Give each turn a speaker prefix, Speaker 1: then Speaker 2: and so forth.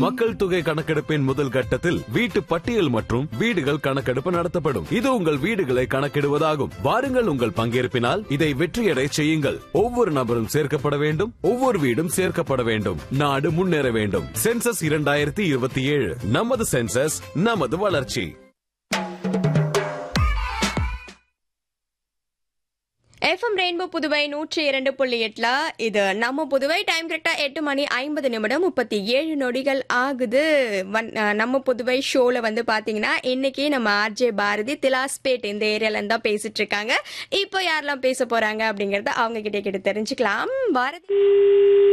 Speaker 1: மக்கள் தொகை கணக்கெடுப்பின் முதல் கட்டத்தில் வீட்டு பட்டியல் மற்றும் வீடுகள் கணக்கெடுப்பு நடத்தப்படும் இது உங்கள் வீடுகளை கணக்கிடுவதாகும் வாருங்கள் உங்கள் பங்கேற்பினால் இதை வெற்றியடை செய்யுங்கள் ஒவ்வொரு நபரும் சேர்க்கப்பட வேண்டும் ஒவ்வொரு வீடும் சேர்க்கப்பட வேண்டும் நாடு முன்னேற வேண்டும் சென்சஸ் இரண்டாயிரத்தி இருபத்தி ஏழு நமது சென்சஸ் நமது வளர்ச்சி
Speaker 2: எஃப்எம் ரெயின்போ புதுவை நூற்றி இரண்டு புள்ளி எட்டுல இது நம்ம புதுவை டைம் கரெக்டா எட்டு மணி ஐம்பது நிமிடம் முப்பத்தி ஏழு நொடிகள் ஆகுது வன்- அஹ் நம்ம புதுவை ஷோல வந்து பாத்தீங்கன்னா இன்னைக்கு நம்ம ஆர்ஜே பாரதி திலாஸ்பேட் இந்த ஏரியால இருந்து தான் பேசிட்டு இருக்காங்க இப்போ யாரெல்லாம் பேச போறாங்க அப்படிங்கறத அவங்க கிட்ட கிட்ட தெரிஞ்சுக்கலாம் பாரதி